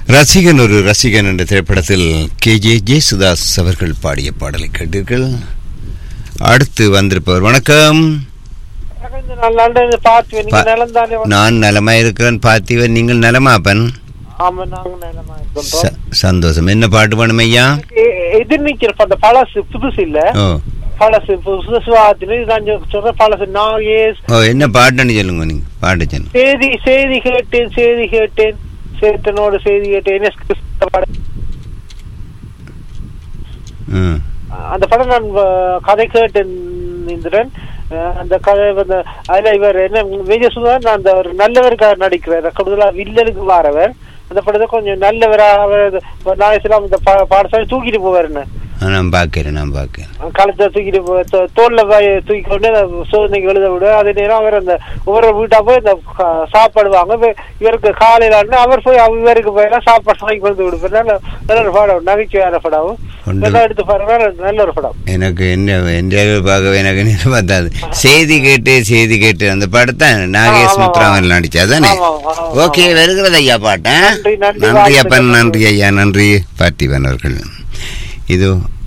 ரசிகன் ஒரு ரசிகன் என்ற திரைப்படத்தில் கே ஜே ஜேசுதாஸ் அவர்கள் பாடிய பாடலை கேட்டீர்கள் அடுத்து வந்திருப்பவர் வணக்கம் இந்த நாலு நாள்ல இருந்து பார்த்து நீங்க பா- நிலம் தானே வந்து- நான் நலமா இருக்கிறேன் பார்த்திவன் நீங்கள் நலமாப்பன் ஆமா நாங்க நிலமா இருக்கின்றோம் ச- சந்தோஷம் என்ன பாட்டு பண்ணும் ஐயா எ- எதிர் நிக்கிற அந்த பழசு புதுசு இல்ல ஓ பழசு புதுசு ஆத்துல நான் சொ- சொல்ற பழசு நான் ஏஸ் ஓ என்ன பாட்டுன்னு சொல்லுங்க நீங்க பாட்டு சொல்லுங்க செய்தி செய்தி கேட்டேன் செய்தி கேட்டேன் சேத்தனோட செய்தி கேட்டேன் என் கிறிஸ்த படம். ம் அந்த படம் நான் அஹ், கதை கேட்டேன் இந்திரன் அஹ், அந்த கதை வந்து அதுல இவர் என்ன விஜய் சுதன் அந்த ஒரு நல்லவருக்காக நடிக்கிறார் கூடுதலா வில்லனுக்கு வாரவர் அந்த படத்தை கொஞ்சம் நல்லவரா அவர் நாயசலாம் இந்த பா- பாடசாலை தூக்கிட்டு போவாருன்னு ஆ, நான் பார்க்கிறேன் நான் பார்க்கிறேன் கழுத்தை தூக்கிட்டு போ- தோ- தோல்ல போய் தூக்கி கொண்டு அந்த சோதனைக்கு எழுத விட அதே நேரம் அவர் அந்த ஒவ்வொரு வீட்டா போய் இந்த கா- சாப்பாடு வாங்க இப்ப இவருக்கு காலையில ஆனா அவர் போய் அவ- இவருக்கு போய் எல்லாம் சாப்பாடு வாங்கி கொண்டு விடுப்பார் நல்ல நல்ல ஒரு படம் நகைச்சுவையான படம் கொண்டு- நல்லா எடுத்து பாருங்க நல்ல- நல்ல ஒரு படம் எனக்கு என்ன எந்த பார்க்கவே எனக்கு என்ன பார்த்தாது செய்தி கேட்டு செய்தி கேட்டு அந்த படத்தை நாகேஷ் ஆமா, முத்துராமன் நடிச்சா தானே ஆமா, ஆமா, ஓகே வருகிறது ஐயா பாட்டேன் நன்றி, நன்றி, நன்றி அப்பன் வாழ்த்துக்கள். நன்றி ஐயா நன்றி பார்த்திபன் அவர்கள் இது